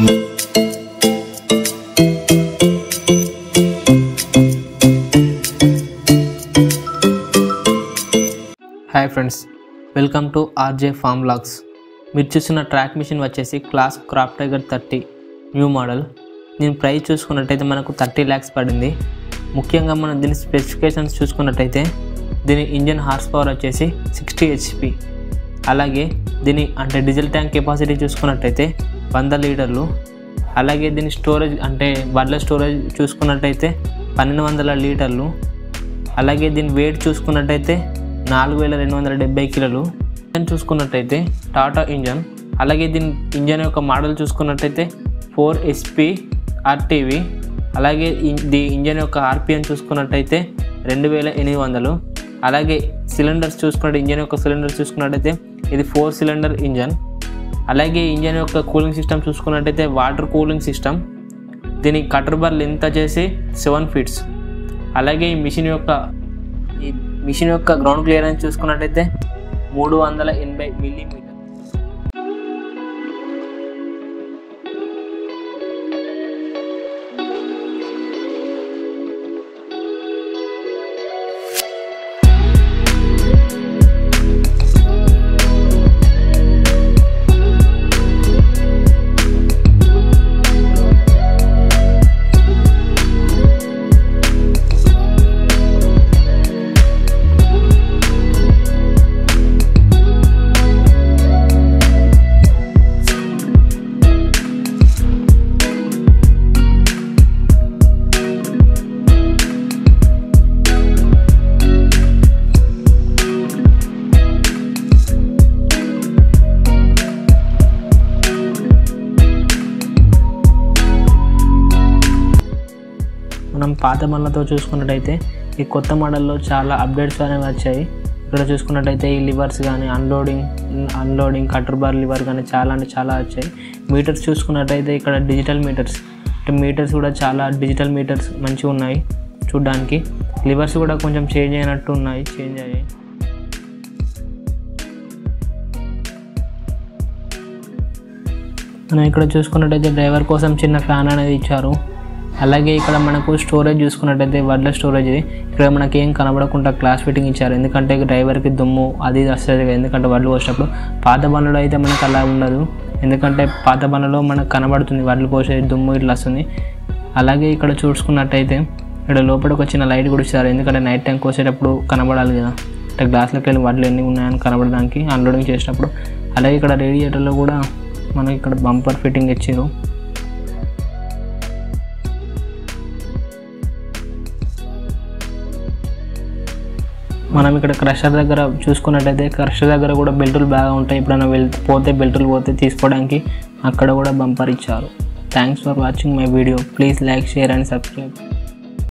hi friends welcome to RJ farm logs మీరు చూస్తున్న track machine వచ్చేసి class crop tiger thirty new model దీని price చూసుకున్నట్టయితే మనకు థర్టీ ల్యాక్స్ పడింది ముఖ్యంగా మనం దీని స్పెసిఫికేషన్స్ చూసుకున్నట్టయితే దీని ఇంజన్ హార్స్ పవర్ వచ్చేసి సిక్స్టీ హెచ్పి అలాగే దీని అంటే డీజిల్ ట్యాంక్ కెపాసిటీ చూసుకున్నట్టయితే వంద లీటర్లు అలాగే దీని స్టోరేజ్ అంటే వడ్ల స్టోరేజ్ చూసుకున్నట్టయితే పన్నెండు వందల లీటర్లు అలాగే దీని వెయిట్ చూసుకున్నట్టయితే నాలుగు వేల రెండు వందల డెబ్బై కిలోలు ఇంజన్ చూసుకున్నట్టయితే టాటా ఇంజన్ అలాగే దీని ఇంజన్ యొక్క మోడల్ చూసుకున్నట్టయితే ఫోర్ ఎస్పి ఆర్టీవీ అలాగే ఇన్- ది ఇంజన్ యొక్క ఆర్పిఎం చూసుకున్నట్టయితే రెండు వేల ఎనిమిది వందలు అలాగే సిలిండర్స్ చూసుకున్నట్టు ఇంజన్ యొక్క సిలిండర్స్ చూసుకున్నట్టయితే ఇది ఫోర్ సిలిండర్ ఇంజన్ అలాగే ఇంజన్ యొక్క కూలింగ్ సిస్టమ్ చూసుకున్నట్టయితే వాటర్ కూలింగ్ సిస్టమ్ దీని కటర్ బార్ లెంత్ వచ్చేసి సెవెన్ ఫీట్స్ అలాగే ఈ మిషన్ యొక్క ఈ మిషన్ యొక్క గ్రౌండ్ క్లియరెన్స్ చూసుకున్నట్టయితే మూడు వందల ఎనభై మిల్లీమీటర్ మనం పాత మళ్ళతో చూసుకున్నట్టయితే ఈ కొత్త మోడల్లో చాలా అప్డేట్స్ అనేవి వచ్చాయి ఇక్కడ చూసుకున్నట్టయితే ఈ లివర్స్ కానీ unloading unloading cutter bar lever కానీ చాలా అంటే చాలా వచ్చాయి మీటర్స్ చూసుకున్నట్టయితే ఇక్కడ డిజిటల్ మీటర్స్ అంటే మీటర్స్ కూడా చాలా డిజిటల్ మీటర్స్ మంచిగా ఉన్నాయి చూడ్డానికి లివర్స్ కూడా కొంచెం చేంజ్ అయినట్టు ఉన్నాయి చేంజ్ అయ్యాయి మనం ఇక్కడ చూసుకున్నట్టయితే డ్రైవర్ కోసం చిన్న ఫ్యాన్ అనేది ఇచ్చారు అలాగే ఇక్కడ మనకు స్టోరేజ్ చూసుకున్నట్టయితే వడ్ల స్టోరేజ్ ఇది ఇక్కడ మనకి ఏం కనబడకుండా క్లాస్ ఫిట్టింగ్ ఇచ్చారు ఎందుకంటే డ్రైవర్కి దుమ్ము అది ఇది వస్తుంది కదా, ఎందుకంటే వడ్లు పోసేటప్పుడు పాత బండ్లలో అయితే మనకు అలా ఉండదు ఎందుకంటే పాత బండ్లలో మనకు కనబడుతుంది వడ్లు పోసే దుమ్ము ఇట్లా వస్తుంది అలాగే ఇక్కడ చూసుకున్నట్టయితే ఇక్కడ లోపల ఒక చిన్న లైట్ కూడా ఇచ్చారు ఎందుకంటే నైట్ టైం కోసేటప్పుడు కనబడాలి కదా అంటే గ్లాస్లోకి వెళ్ళి వడ్లు ఎన్ని ఉన్నాయని కనబడడానికి అన్లోడింగ్ చేసేటప్పుడు అలాగే ఇక్కడ రేడియేటర్లో కూడా మనకి ఇక్కడ బంపర్ ఫిట్టింగ్ ఇచ్చారు మనం ఇక్కడ క్రషర్ దగ్గర చూసుకున్నట్టయితే క్రషర్ దగ్గర కూడా బెల్టులు బాగా ఉంటాయి ఎప్పుడైనా వెళ్ పోతే బెల్టులు పోతే తీసుకోవడానికి అక్కడ కూడా బంపర్ ఇచ్చారు thanks for watching my video please like share and subscribe